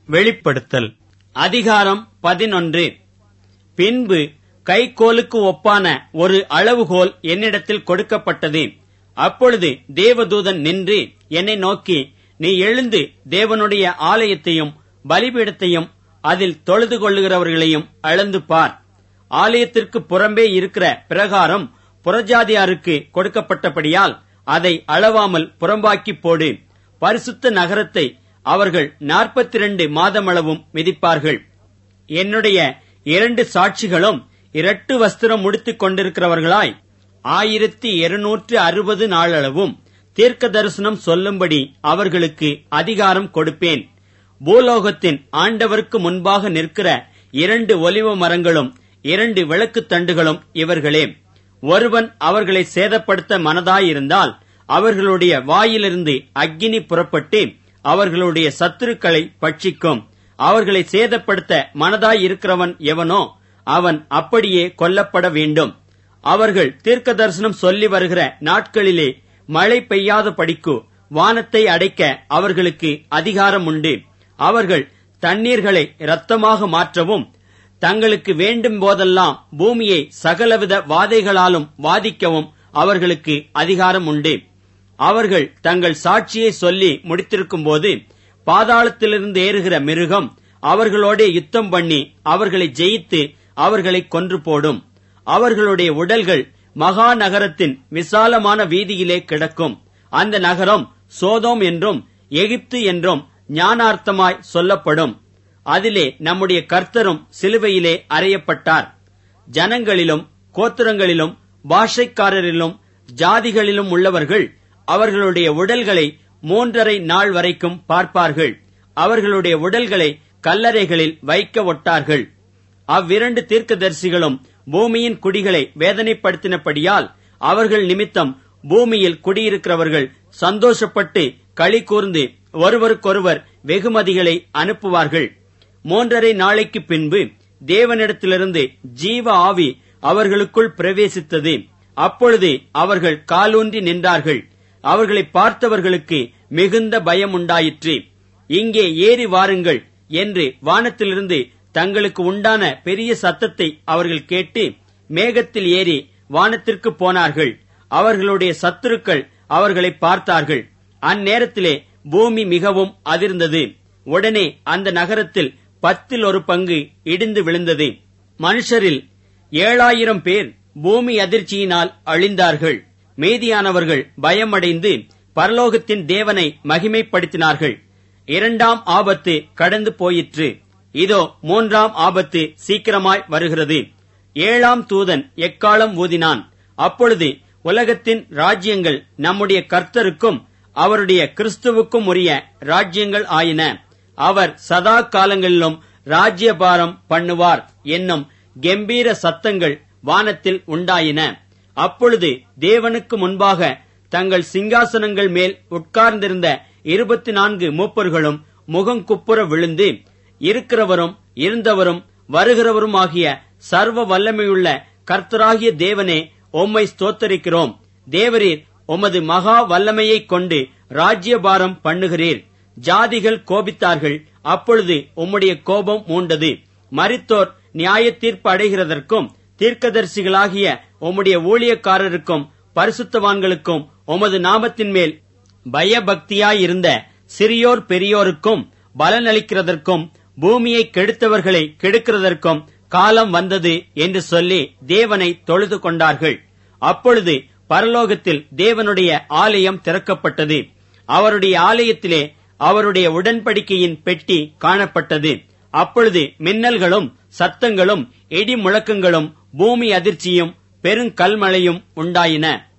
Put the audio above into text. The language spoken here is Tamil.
வெளிப்படுத்தல் அதிகாரம் பதினொன்று பின்பு கைக்கோலுக்கு ஒப்பான ஒரு அளவுகோல் என்னிடத்தில் கொடுக்கப்பட்டது அப்பொழுது தேவதூதன் நின்று என்னை நோக்கி நீ எழுந்து தேவனுடைய ஆலயத்தையும் பலிபீடத்தையும் அதில் தொழுது கொள்ளுகிறவர்களையும் அளந்து பார் ஆலயத்திற்கு புறம்பே இருக்கிற பிரகாரம் புறஜாதியாருக்கு கொடுக்கப்பட்டபடியால் அதை அளவாமல் புறம்பாக்கி போடு பரிசுத்த நகரத்தை அவர்கள் நாற்பத்தி இரண்டு மாதமளவும் மிதிப்பார்கள் என்னுடைய இரண்டு சாட்சிகளும் இரட்டு வஸ்திரம் முடித்துக் கொண்டிருக்கிறவர்களாய் ஆயிரத்தி இருநூற்று அறுபது நாளளவும் தீர்க்க தரிசனம் சொல்லும்படி அவர்களுக்கு அதிகாரம் கொடுப்பேன் பூலோகத்தின் ஆண்டவருக்கு முன்பாக நிற்கிற இரண்டு ஒலிவ மரங்களும் இரண்டு விளக்குத் தண்டுகளும் இவர்களே ஒருவன் அவர்களை சேதப்படுத்த மனதாயிருந்தால் அவர்களுடைய வாயிலிருந்து அக்கினி புறப்பட்டு அவர்களுடைய சத்துருக்களை பட்சிக்கும் அவர்களை சேதப்படுத்த மனதாயிருக்கிறவன் எவனோ அவன் அப்படியே கொல்லப்பட வேண்டும் அவர்கள் தீர்க்க தரிசனம் சொல்லி வருகிற நாட்களிலே மழை பெய்யாத படிக்கு வானத்தை அடைக்க அவர்களுக்கு அதிகாரம் உண்டு அவர்கள் தண்ணீர்களை இரத்தமாக மாற்றவும் தங்களுக்கு வேண்டும் போதெல்லாம் பூமியை சகலவித வாதைகளாலும் வாதிக்கவும் அவர்களுக்கு அதிகாரம் உண்டு அவர்கள் தங்கள் சாட்சியை சொல்லி முடித்திருக்கும்போது பாதாளத்திலிருந்து ஏறுகிற மிருகம் அவர்களோடே யுத்தம் பண்ணி அவர்களை ஜெயித்து அவர்களை கொன்று போடும் அவர்களுடைய உடல்கள் மகா நகரத்தின் விசாலமான வீதியிலே கிடக்கும் அந்த நகரம் சோதோம் என்றும் எகிப்து என்றும் ஞானார்த்தமாய் சொல்லப்படும் அதிலே நம்முடைய கர்த்தரும் சிலுவையிலே அறையப்பட்டார் ஜனங்களிலும் கோத்திரங்களிலும் பாஷைக்காரரிலும் ஜாதிகளிலும் உள்ளவர்கள் அவர்களுடைய உடல்களை மூன்றரை நாள் வரைக்கும் பார்ப்பார்கள் அவர்களுடைய உடல்களை கல்லறைகளில் வைக்க ஒட்டார்கள் அவ்விரண்டு தீர்க்கதரிசிகளும் பூமியின் குடிகளை வேதனைப்படுத்தினபடியால் அவர்கள் நிமித்தம் பூமியில் குடியிருக்கிறவர்கள் சந்தோஷப்பட்டு களி கூர்ந்து ஒருவருக்கொருவர் வெகுமதிகளை அனுப்புவார்கள் மூன்றரை நாளைக்கு பின்பு தேவனிடத்திலிருந்து ஜீவ ஆவி அவர்களுக்குள் பிரவேசித்தது அப்பொழுது அவர்கள் காலூன்றி நின்றார்கள் அவர்களை பார்த்தவர்களுக்கு மிகுந்த பயம் உண்டாயிற்று இங்கே ஏறி வாருங்கள் என்று வானத்திலிருந்து தங்களுக்கு உண்டான பெரிய சத்தத்தை அவர்கள் கேட்டு மேகத்தில் ஏறி வானத்திற்கு போனார்கள் அவர்களுடைய சத்துருக்கள் அவர்களை பார்த்தார்கள் அந்நேரத்திலே பூமி மிகவும் அதிர்ந்தது உடனே அந்த நகரத்தில் பத்தில் ஒரு பங்கு இடிந்து விழுந்தது மனுஷரில் ஏழாயிரம் பேர் பூமி அதிர்ச்சியினால் அழிந்தார்கள் மீதியானவர்கள் பயமடைந்து பரலோகத்தின் தேவனை மகிமைப்படுத்தினார்கள் இரண்டாம் ஆபத்து கடந்து போயிற்று இதோ மூன்றாம் ஆபத்து சீக்கிரமாய் வருகிறது ஏழாம் தூதன் எக்காலம் ஊதினான் அப்பொழுது உலகத்தின் ராஜ்யங்கள் நம்முடைய கர்த்தருக்கும் அவருடைய கிறிஸ்துவுக்கும் உரிய ராஜ்யங்கள் ஆயின அவர் சதா காலங்களிலும் ராஜ்யபாரம் பண்ணுவார் என்னும் கெம்பீர சத்தங்கள் வானத்தில் உண்டாயின அப்பொழுது தேவனுக்கு முன்பாக தங்கள் சிங்காசனங்கள் மேல் உட்கார்ந்திருந்த இருபத்தி நான்கு மூப்பர்களும் முகங்குப்புற விழுந்து இருக்கிறவரும் இருந்தவரும் வருகிறவரும் ஆகிய சர்வ வல்லமையுள்ள கர்த்தராகிய தேவனே உம்மை ஸ்தோத்தரிக்கிறோம் தேவரீர் உமது மகா வல்லமையைக் கொண்டு ராஜ்யபாரம் பண்ணுகிறீர் ஜாதிகள் கோபித்தார்கள் அப்பொழுது உம்முடைய கோபம் மூண்டது மரித்தோர் நியாய தீர்ப்பு அடைகிறதற்கும் தீர்க்கதரிசிகளாகிய உம்முடைய ஊழியக்காரருக்கும் பரிசுத்தவான்களுக்கும் உமது நாமத்தின் மேல் பயபக்தியாயிருந்த சிறியோர் பெரியோருக்கும் பலனளிக்கிறதற்கும் பூமியை கெடுத்தவர்களை கெடுக்கிறதற்கும் காலம் வந்தது என்று சொல்லி தேவனை தொழுது கொண்டார்கள் அப்பொழுது பரலோகத்தில் தேவனுடைய ஆலயம் திறக்கப்பட்டது அவருடைய ஆலயத்திலே அவருடைய உடன்படிக்கையின் பெட்டி காணப்பட்டது அப்பொழுது மின்னல்களும் சத்தங்களும் இடி முழக்கங்களும் பூமி அதிர்ச்சியும் பெருங்கல்மழையும் உண்டாயின